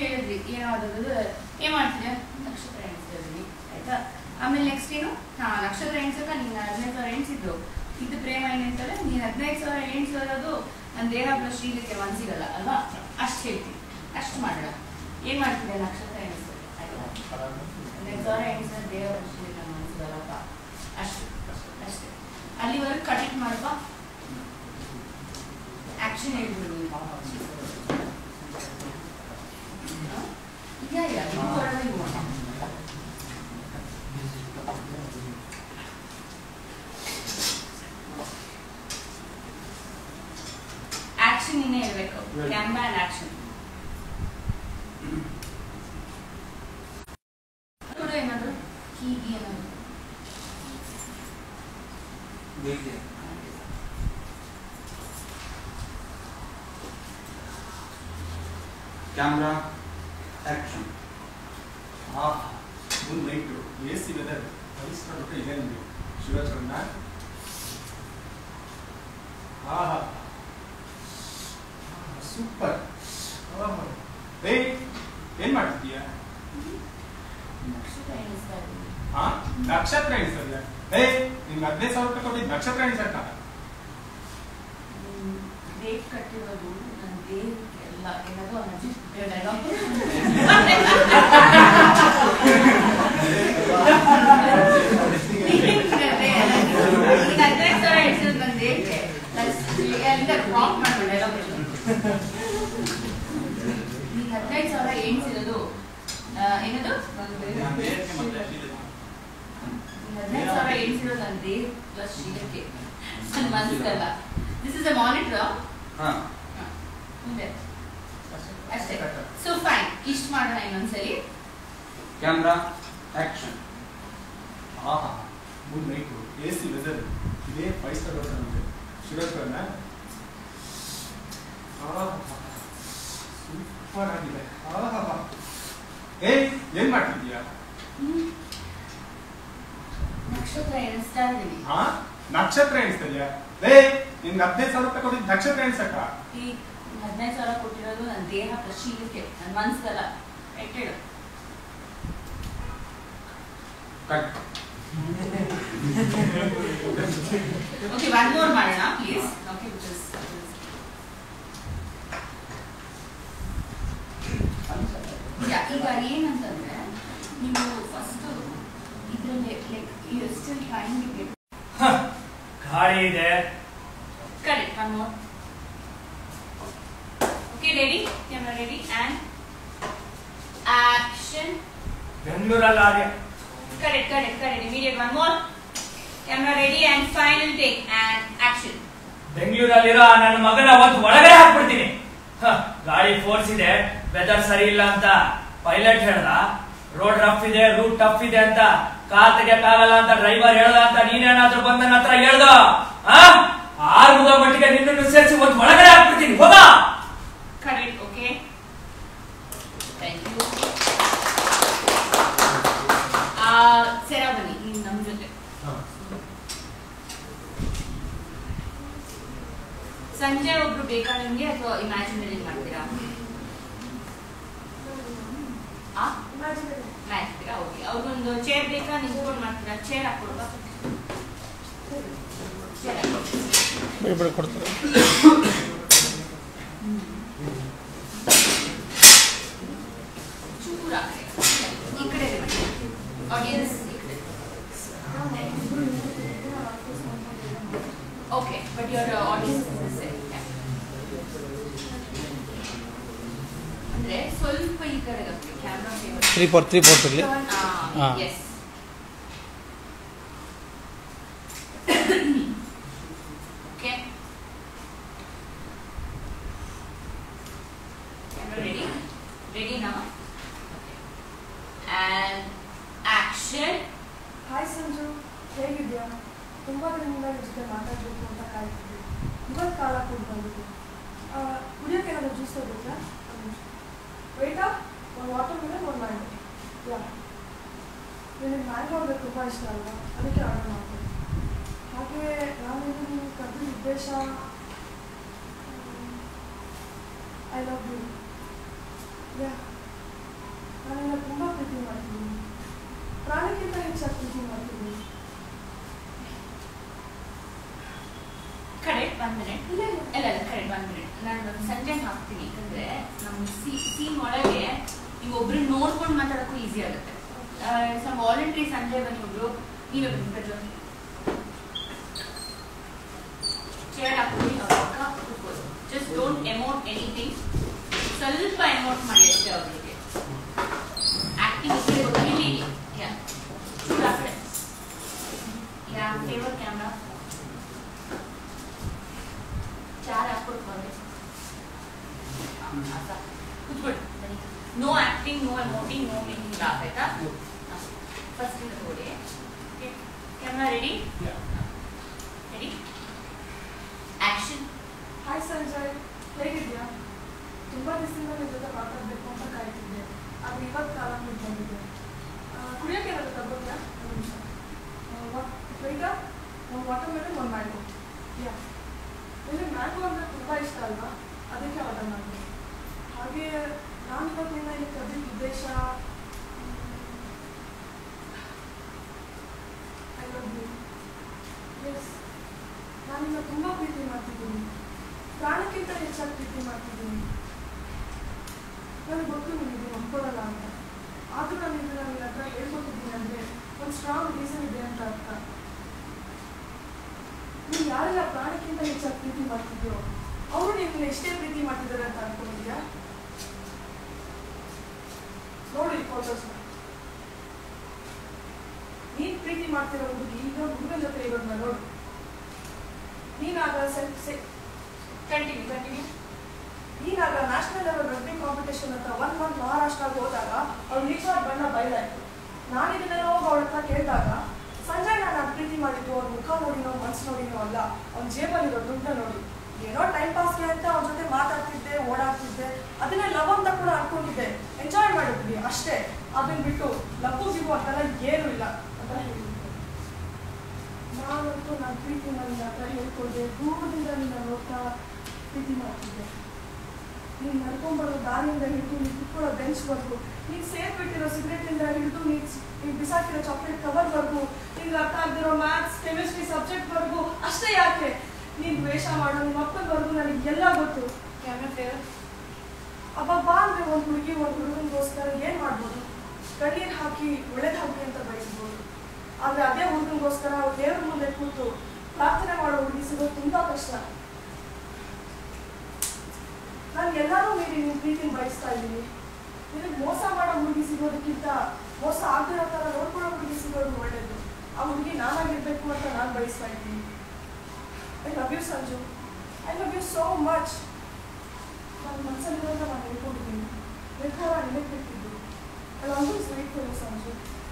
ಹೇಳಿದ್ರಿ ಏನೋ ಅದ್ರದ್ದು ಏನ್ ಮಾಡ್ತೀರಾ ನಕ್ಷತ್ರ ಎಣಿಸ್ತಿದ್ವಿ ಆಯ್ತಾ ಆಮೇಲೆ ನೆಕ್ಸ್ಟ್ ಏನು ಹಾ ನಕ್ಷತ್ರ ಎಣಿಸಕ ನೀನು ಹದಿನೈದು ಸಾವಿರ ಎಣಿಸಿದ್ದು ಇದು ಪ್ರೇಮ ಏನಂತಾರೆ ನೀನು ಹದಿನೈದು ಸಾವಿರ ಎಣಿಸಿರೋದು ನನ್ನ ದೇಹ ಪ್ಲಸ್ ಶ್ರೀಲಿಕ್ಕೆ ಮನ್ಸಿಗಲ್ಲ ಅಲ್ವಾ ಅಷ್ಟು ಹೇಳ್ತೀನಿ ಅಷ್ಟು ಮಾಡೋಣ ಏನ್ ಮಾಡ್ತಿದ್ದೆ ನಕ್ಷತ್ರ ಎಣಿಸ್ತಾರೆ ಆಯ್ತಾ ಹದಿನೈದು ಸಾವಿರ ಎಣಿಸಿದ್ರೆ ದೇಹ ಪ್ಲಸ್ ಶ್ರೀಲಿಕ್ಕೆ ಮನ್ಸಿಗಲ್ಲಪ್ಪ ಅಷ್ಟು ಅಷ್ಟೇ ಅಲ್ಲಿವರೆಗೆ ಕನೆಕ್ಟ್ ಮಾಡಪ್ಪ ಆಕ್ಷನ್ ಹೇಳ್ಬಿಡು ನೀನು. ಹ? ಇಲ್ಲ ಇಲ್ಲ ನೀವು ಹೊರಗೆ ಹೋಗೋಣ. ಆಕ್ಷನ್ ಇನ್ನೇ ಹೇಳ್ಬೇಕು ಕ್ಯಾಮ್ರಾ ಅಂಡ್ ಆಕ್ಷನ್ ನೋಡು ಏನಾದ್ರು ಹೀಗೆ ಏನಾದ್ರು ಕ್ಯಾಮ್ರಾ ಆಕ್ಷನ್ ಆಹಾ ಒಂದು ಲೈಟು ಎ ಸಿ ವೆದರ್ ಕಲಿಸ್ಕೊಂಡ್ಬಿಟ್ಟು ಇದೆ ನಿಮಗೆ ಶಿವಚರಣ ಆಹಾ ಸೂಪರ್ ಏಯ್ ಏನ್ ಮಾಡ್ತಿದ್ದೀಯಾ ನಕ್ಷತ್ರ ಎಣಿಸ್ತಾ ಇದ್ದೀನಿ ಹಾ ನಕ್ಷತ್ರ ಎಣಿಸಲ್ಲ ಏಯ್ ನಿಮ್ಗೆ ಹದಿನೈದು ಸಾವಿರ ರೂಪಾಯಿ ಕೊಟ್ಟಿದ್ದು ನಕ್ಷತ್ರ ಎಣಿಸಕ್ಕ ಡೇಟ್ ಕಟ್ಟಿರೋದು ನನ್ನ ದೇಹಕ್ಕೆ ಎಲ್ಲ ಏನಾದ್ರು ಅಜ್ಜಿ ಡೈಲಾಗ್ ಹದಿನೈದು ಸಾವಿರ ಎಣಿಸಿರೋದು ನನ್ನ ದೇಹಕ್ಕೆ ಅಲ್ಲಿಂದ ಡ್ರಾಪ್ ಮಾಡ್ಕೊಂಡು ಡೈಲಾಗ್ ನೀನು ಹದಿನೈದು ಸಾವಿರ ಎಣಿಸಿರೋದು ಆ, ಏನದು ಹದಿನೈದು ಸಾವಿರ ಎಣಿಸಿರೋದು ನನ್ನ ದೇಹ ಪ್ಲಸ್ ಶೀಲಕ್ಕೆ ನನ್ನ ಮನಸ್ಸಲ್ಲ ದಿಸ್ ಇಸ್ ಅ ಮಾನಿಟರ್ ಹಾ ಮುಂದೆ ಅಷ್ಟೇ ಸೊ ಫೈನ್ ಇಷ್ಟು ಮಾಡೋಣ ಇನ್ನೊಂದ್ಸಲಿ ಕ್ಯಾಮ್ರಾ ಆಕ್ಷನ್ ಆಹಾ ಮೂರು ಲೈಟು ಎ ಸಿ ವೆದರ್ ಇದೇ ಫೈವ್ ಸ್ಟಾರ್ ಹೋಟೆಲ್ ನಮಗೆ ಶಿವಚರಣ ಸೂಪರ್ ಆಗಿದೆ ಆಹಾ ಏಯ್ ಏನ್ ಮಾಡ್ತಿದ್ದೀಯಾ ನಕ್ಷತ್ರ ಎಣಿಸ್ತಾ ಇದ್ದೀನಿ ಹಾ ನಕ್ಷತ್ರ ಎಣಿಸ್ತಿದ್ಯಾ ಏ ನಿನ್ಗೆ ಹದಿನೈದು ಸಾವಿರ ರೂಪಾಯಿ ಕೊಟ್ಟಿದ್ದು ನಕ್ಷತ್ರ ಎಣಿಸಕ್ಕ ಈ ಹದಿನೈದು ಸಾವಿರ ಕೊಟ್ಟಿರೋದು ನನ್ನ ದೇಹ ಪ್ಲಸ್ ಶೀಲಕ್ಕೆ ನನ್ನ ಮನಸ್ಸಲ್ಲ ಎಟ್ಟೇಳು ಕಟ್ ಓಕೆ ಒನ್ ಮೋರ್ ಮಾಡೋಣ ಪ್ಲೀಸ್ ಓಕೆ ಬಿಕಾಸ್ ಈಗ ಏನಂತಂದ್ರೆ ನೀವು ಫಸ್ಟ್ ಇದರಲ್ಲಿ like you still trying to get ಗಾಳಿ ಇದೆ correct one more okay ready camera ready and action ಬೆಂಗಳೂರಲ್ಲಿ Arya Correct, correct, correct. Immediate one more. Camera ready and final take and action. ಬೆಂಗಳೂರಲ್ಲಿರೋ ನನ್ನ ಮಗನ ಒಂದು ಒಳಗಡೆ ಹಾಕ್ಬಿಡ್ತೀನಿ ಹ, ಗಾಡಿ ಫೋರ್ಸ್ ಇದೆ ವೆದರ್ ಸರಿ ಇಲ್ಲ ಅಂತ ಪೈಲಟ್ ಹೇಳ್ದ ರೋಡ್ ರಫ್ ಇದೆ ರೂಟ್ ಟಫ್ ಇದೆ ಅಂತ ಕಾರ್ ತೆಗಿಯಕ್ಕಾಗಲ್ಲ ಅಂತ ಡ್ರೈವರ್ ಹೇಳ್ದ ಅಂತ ನೀನೇನಾದ್ರೂ ಬಂದ ನನ್ನ ಹತ್ರ ಹೇಳ್ದ ಆರು ಮುಗ ಮಟ್ಟಿಗೆ ನಿನ್ನನ್ನು ಸೇರಿಸಿ ಒಂದು ಒಳಗಡೆ ಹಾಕ್ಬಿಡ್ತೀನಿ ಹೋಗ Correct, okay. Thank you. ಆ ಸೆರಾ ಬನ್ನಿ ನೀವು ನಮ್ಮ ಜೊತೆ ಸಂಜೆ ಒಬ್ರು ಬೇಕಾ ನಿಮ್ಗೆ ಅಥವಾ ಇಮ್ಯಾಜಿನರಿ ಮಾಡ್ತೀರಾ ಆ ಮಾಡ್ತೀರಾ ಓಕೆ ಅವ್ರಿಗೊಂದು ಚೇರ್ ಬೇಕಾ ನಿಂತ್ಕೊಂಡು ಮಾಡ್ತೀರಾ ಚೇರ್ ಹಾಕೊಡ್ಬಾ ಚೇರ್ ಹಾಕೊಡಿ ಕೊಡ್ತಾರೆ ಚೂರ ಈ ಕಡೆ ಆಡಿಯನ್ಸ್ ಈ ಕಡೆ ಓಕೆ ಬಟ್ ಯುವರ್ ಆಡಿಯನ್ಸ್ ಅಂದ್ರೆ ಸ್ವಲ್ಪ ಈ ಕಡೆ camera three four three fourth ಇರಲಿ ಹಾ. Yes okay camera ready ready ನಾ ಆ್ಯಂಡ್ ಆಕ್ಷನ್ ಹಾಯ್ ಸಂಜು ಹೇಗಿದ್ಯಾ ತುಂಬ ದಿನದಿಂದ ನಿನ್ನ ಜೊತೆ ಮಾತಾಡಬೇಕು ಅಂತ ಕಾಯ್ತಿದ್ದೆ ಇವತ್ತು ಕಾಲ ಕೂಡ ಬಂದಿದೆ ಕುಡಿಯೋಕೆ ಏನಾದರೂ ಜ್ಯೂಸ್ ತಗೋಬೇಕಾ ವೆಯ್ಟಾ ಒಂದು ವಾಟರ್ ಮೇಲೆ ಒಂದು ಮ್ಯಾಂಗೋ ಯಾ ನಿನಗೆ ಮ್ಯಾಂಗೋ ಅಂದರೆ ತುಂಬ ಇಷ್ಟ ಅಲ್ವಾ ಅದಕ್ಕೆ ಆರ್ಡರ್ ಮಾಡ್ತೀನಿ ಹಾಗೆ ನಾನು ನಿನ್ನ ಕರೆದ ಉದ್ದೇಶ ಐ ಲವ್ ಯು ಯಾ ಪ್ರೀತಿ ಮಾಡ್ತೀನಿ ಪ್ರಾಣಕ್ಕಿಂತ ಹೆಚ್ಚಾಗಿ ಪ್ರೀತಿ ಮಾಡ್ತೀನಿ ಕಡೆ ಬಂದ್ರೆ ಇಲ್ಲ ಇಲ್ಲ ಇಲ್ಲ ಇಲ್ಲ ಕಡೆ ಬಂದ್ರೆ ನಾನು ಸಂಜೆ ಹಾಕ್ತೀನಿ ಯಾಕಂದ್ರೆ ನಮ್ಮ ಸೀನ್ ಒಳಗೆ ಈಗ ಒಬ್ರು ನೋಡ್ಕೊಂಡು ಮಾತಾಡೋಕ್ಕೂ ಈಸಿ ಆಗುತ್ತೆ ಸಮ್ ವಾಲಂಟ್ರಿ ಸಂಜೆ ಬನ್ನಿ ಒಬ್ರು ನೀವೇ ಬಂದ್ಬಿಟ್ಟು ಚೇರ್ ಹಾಕ್ತೀನಿ ಕೂತ್ಕೊಳ್ಳಿ ಜಸ್ಟ್ ಡೋಂಟ್ ಎಮೋಟ್ ಎನಿಥಿಂಗ್ ಸ್ವಲ್ಪ ಎಮೋಟ್ ಮಾಡಿ ಅಷ್ಟೇ ಅವರಿಗೆ ಆಕ್ಟಿಂಗ್ ಇದ್ರೆ ಗೊತ್ತಿಲ್ಲ ಯಾ ಯಾ ಫೇವರ್ ಕ್ಯಾಮ್ರಾ ಚಾರ್ ಹಾಕ್ಕೊಡ್ಬಾರ್ದು ಕೂತ್ಕೊಳ್ಳಿ ಬನ್ನಿ no acting no emoting no making laugh ಆಯ್ತಾ ಫಸ್ಟ್ ತಗೊಳ್ಳಿ camera ready ready action hi Sanjay ಹೇಗಿದ್ಯಾ ತುಂಬ ದಿವಸದಿಂದ ನಿನ್ನ ಜೊತೆ ಮಾತಾಡಬೇಕು ಅಂತ ಕಾಯ್ತಿದ್ದೆ ಆದರೆ ಇವತ್ತು ಕಾಲ ಮುಗ್ದು ಬಂದಿದೆ ಆ, ಕುಡಿಯೋಕೆ ಏನಾದ್ರು ತಗೋದ್ಯಾ ಒಂದು ನಿಮಿಷ ಈಗ ಒಂದು ವಾಟರ್ ಮೆಲನ್ ಒಂದು ಮ್ಯಾಂಗೋ ಯಾ ನಿನಗೆ ಮ್ಯಾಂಗೋ ಅಂದರೆ ತುಂಬ ಇಷ್ಟ ಅಲ್ವಾ ಅದಕ್ಕೆ ಆರ್ಡರ್ ಮಾಡಿದೆ ಹಾಗೆ ನಾನು ಇವತ್ತು ನಿನ್ನ ಇಲ್ಲಿ ಕರೆದಿದ್ದ ಉದ್ದೇಶ ಐ ಲವ್ ಯು ಎಸ್ ನಾನಿನ್ನ ತುಂಬ ಪ್ರೀತಿ ಮಾಡ್ತಿದ್ದೀನಿ ಪ್ರಾಣಕ್ಕಿಂತ ಹೆಚ್ಚಾಗಿ ಪ್ರೀತಿ ಮಾಡ್ತಿದ್ದೀನಿ ನನಗೆ ಗೊತ್ತು ನಿಮಗೆ ಒಪ್ಕೊಳ್ಳಲ್ಲ ಅಂತ ಆದರೂ ನಾನು ಇದನ್ನ ನಿನ್ನ ಹತ್ರ ಹೇಳ್ಕೊಟ್ಟಿದ್ದೀನಿ ಅಂದರೆ ಒಂದು ಸ್ಟ್ರಾಂಗ್ ರೀಸನ್ ಇದೆ ಅಂತ ಅರ್ಥ ನೀವು ಯಾರೆಲ್ಲ ಪ್ರಾಣಕ್ಕಿಂತ ಹೆಚ್ಚಾಗಿ ಪ್ರೀತಿ ಮಾಡ್ತಿದ್ಯೋ ಅವರು ನಿಮ್ಮನ್ನ ಎಷ್ಟೇ ಪ್ರೀತಿ ಮಾಡ್ತಿದ್ದಾರೆ ಅಂತ ಅನ್ಕೊಂಡಿದ್ಯಾ ನೋಡಿ ಫೋಟೋಸ್ನ ನೀನ್ ಪ್ರೀತಿ ಮಾಡ್ತಿರೋ ಹುಡುಗಿ ಈಗ ಹುಡುಗನ ಜೊತೆ ಇರೋದನ್ನ ನೋಡು ನೀನಾಗ ಸೆಲ್ಫ್ ಕಂಟಿನ್ಯೂ ಕಂಟಿನ್ಯೂ ನೀನಾಗ ನ್ಯಾಷನಲ್ ಲೆವೆಲ್ ರಗ್ಬಿ ಕಾಂಪಿಟೇಷನ್ ಅಂತ ಒನ್ ಮಂತ್ ಮಹಾರಾಷ್ಟ್ರಕ್ಕೆ ಹೋದಾಗ ಅವ್ಳು ನಿಜವಾದ ಬಣ್ಣ ಬಯಲಾಯ್ತು ನಾನು ಇದನ್ನೆಲ್ಲ ಹೋಗಿ ಅವಳ ಹತ್ರ ಕೇಳಿದಾಗ ಸಂಜಯ್ ನಾನು ಅದು ಪ್ರೀತಿ ಮಾಡಿದ್ದು ಅವ್ರ ಮುಖ ನೋಡಿನೋ ಮನ್ಸು ನೋಡಿನೋ ಅಲ್ಲ ಅವ್ನ ಜೇಬಲ್ಲಿರೋ ದುಡ್ಡನ್ನ ನೋಡಿ ಏನೋ ಟೈಮ್ ಪಾಸ್ಗೆ ಅಂತ ಅವ್ರ ಜೊತೆ ಮಾತಾಡ್ತಿದ್ದೆ ಓಡಾಡ್ತಿದ್ದೆ ಅದನ್ನೇ ಲವ್ ಅಂತ ಕೂಡ ಅನ್ಕೊಂಡಿದ್ದೆ ಎಂಜಾಯ್ ಮಾಡಿದ್ವಿ ಅಷ್ಟೇ ಅದನ್ನ ಬಿಟ್ಟು ಲಪ್ಪು ಗಿವು ಅಂತೆಲ್ಲ ಏನೂ ಇಲ್ಲ ಅಂತ ಹೇಳಿದ್ದೆ ನಾನಂತೂ ನನ್ನ ಪ್ರೀತಿ ನನ್ನ ಹತ್ರ ಹೇಳ್ಕೊಂಡೆ ದೂರದಿಂದ ನಿನ್ನ ನೋಡ್ತಾ ಪ್ರೀತಿ ಮಾಡ್ತಿದ್ದೆ ನೀನು ನಡ್ಕೊಂಡ್ಬರೋ ದಾರಿಯಿಂದ ಹಿಡಿದು ನೀನು ಕುತ್ಕೊಳ್ಳೋ ಬೆಂಚ್ವರೆಗೂ ನೀನು ಸೇರ್ಬಿಟ್ಟಿರೋ ಸಿಗರೇಟಿಂದ ಹಿಡಿದು ನೀನು ನೀನು ಬಿಸಾಕಿರೋ ಚಾಕ್ಲೇಟ್ ಕವರ್ವರೆಗೂ ನಿನ್ಗೆ ಅರ್ಥ ಆಗದಿರೋ ಮ್ಯಾಥ್ಸ್ ಕೆಮಿಸ್ಟ್ರಿ ಸಬ್ಜೆಕ್ಟ್ವರೆಗೂ ಅಷ್ಟೇ ಯಾಕೆ ನೀನು ದ್ವೇಷ ಮಾಡೋ ನಿಮ್ಮ ಅಪ್ಪನವರೆಗೂ ನನಗೆ ಎಲ್ಲ ಗೊತ್ತು ಕ್ಯಾಮ್ರಾ ಫೇವರ್ ಅಬ್ಬಬ್ಬ ಅಂದ್ರೆ ಒಂದು ಹುಡುಗಿ ಒಂದು ಹುಡುಗನಿಗೋಸ್ಕರ ಏನು ಮಾಡ್ಬೋದು ಕಣ್ಣೀರು ಹಾಕಿ ಒಳ್ಳೇದಾಗಲಿ ಅಂತ ಬಯಸ್ಬೋದು ಆದ್ರೆ ಅದೇ ಹುಡುಗನಿಗೋಸ್ಕರ ಅವ್ರು ದೇವ್ರ ಮುಂದೆ ಕೂತು ಪ್ರಾರ್ಥನೆ ಮಾಡೋ ಹುಡುಗಿ ಸಿಗೋದು ತುಂಬಾ ಕಷ್ಟ ನಾನು ಎಲ್ಲರೂ ಮೀರಿ ನಿಮ್ಮ ಪ್ರೀತಿನ ಬಯಸ್ತಾ ಇದ್ದೀನಿ ನಿನಗೆ ಮೋಸ ಮಾಡೋ ಹುಡುಗಿ ಸಿಗೋದಕ್ಕಿಂತ ಮೋಸ ಆಗದಿರೋ ಥರ ನೋಡ್ಕೊಳ್ಳೋ ಹುಡುಗಿ ಸಿಗೋದು ಒಳ್ಳೇದು ಆ ಹುಡುಗಿ ನಾನಾಗಿರ್ಬೇಕು ಅಂತ ನಾನು ಬಯಸ್ತಾ ಇದ್ದೀನಿ I love you Sanju I love you so much ನನ್ನ ಮನಸ್ಸಲ್ಲಿರೋದ ನಾನು ಹೇಳ್ಕೊಂಡಿದ್ದೀನಿ ನಿರ್ಧಾರ ನಿನಗೆ ಬಿಟ್ಟಿದ್ದು I always wait for you Sanju